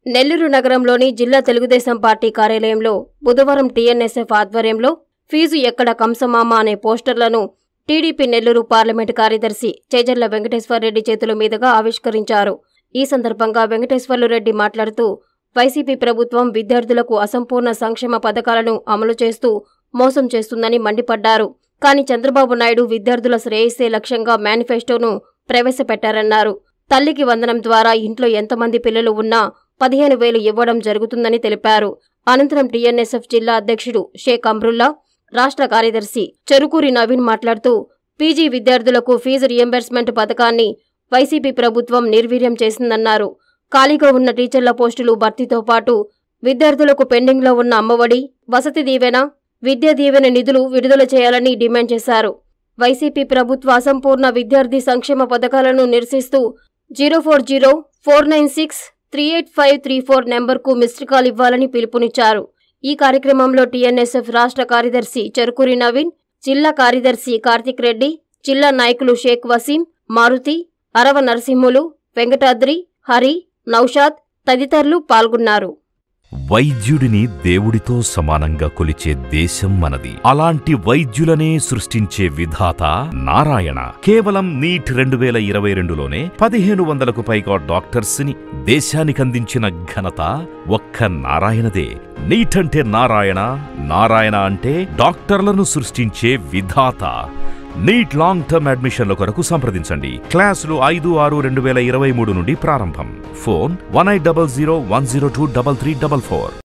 నెల్లూరు నగరంలోని జిల్లా తెలుగుదేశం పార్టీ కార్యాలయంలో బుధవారం టీఎన్ఎస్ఎఫ్ ఆధ్వర్యంలో ఫీజు ఎక్కడ కంసమామ అనే పోస్టర్లను టీడీపీ నెల్లూరు పార్లమెంటు కార్యదర్శి చేజర్ల వెంకటేశ్వర్రెడ్డి చేతుల మీదుగా ఆవిష్కరించారు ఈ సందర్భంగా వెంకటేశ్వర్లురెడ్డి మాట్లాడుతూ వైసీపీ ప్రభుత్వం విద్యార్థులకు అసంపూర్ణ సంక్షేమ పథకాలను అమలు చేస్తూ మోసం చేస్తుందని మండిపడ్డారు కానీ చంద్రబాబు నాయుడు విద్యార్థుల శ్రేయస్సే లక్ష్యంగా మేనిఫెస్టోను ప్రవేశపెట్టారన్నారు తల్లికి వందనం ద్వారా ఇంట్లో ఎంతమంది పిల్లలు ఉన్నా పదిహేను వేలు ఇవ్వడం జరుగుతుందని తెలిపారు అనంతరం టీఎన్ఎస్ఎఫ్ జిల్లా అధ్యక్షుడు షేక్ అమ్రుల్లా రాష్ట్ర కార్యదర్శి చెరుకూరి నవీన్ మాట్లాడుతూ పీజీ విద్యార్థులకు ఫీజు రియంబర్స్మెంట్ పథకాన్ని వైసీపీ ప్రభుత్వం నిర్వీర్యం చేసిందన్నారు ఖాళీగా ఉన్న టీచర్ల పోస్టులు భర్తీతో పాటు విద్యార్థులకు పెండింగ్లో ఉన్న అమ్మఒడి వసతి దీవెన విద్యా దీవెన నిధులు విడుదల చేయాలని డిమాండ్ చేశారు వైసీపీ ప్రభుత్వ అసంపూర్ణ విద్యార్థి సంక్షేమ పథకాలను నిరసిస్తూ zero four zero four nine six three eight five three four నెంబర్కు మిస్డ్ కాల్ ఇవ్వాలని పిలుపునిచ్చారు ఈ కార్యక్రమంలో టీఎన్ఎస్ఎఫ్ రాష్ట్ర కార్యదర్శి చెరుకూరి నవీన్ జిల్లా కార్యదర్శి కార్తిక్ రెడ్డి జిల్లా నాయకులు షేక్ వసీం మారుతి అరవ నరసింహులు వెంకటాద్రి హరి నౌషాద్ తదితరులు పాల్గొన్నారు వైద్యుడిని దేవుడితో సమానంగా కొలిచే దేశం మనది అలాంటి వైద్యులనే సృష్టించే విధాత నారాయణ కేవలం నీట్ రెండు వేల ఇరవై రెండులోనే పదిహేను వందలకు పైగా డాక్టర్స్ ని దేశానికి అందించిన ఘనత ఒక్క నారాయణదే నీట్ అంటే నారాయణ నారాయణ అంటే డాక్టర్లను సృష్టించే విధాత నీట్ లాంగ్ టర్మ్ అడ్మిషన్ల కొరకు సంప్రదించండి క్లాసులు ఐదు ఆరు రెండు వేల ఇరవై మూడు నుండి ప్రారంభం phone one eight double zero one zero two double three double four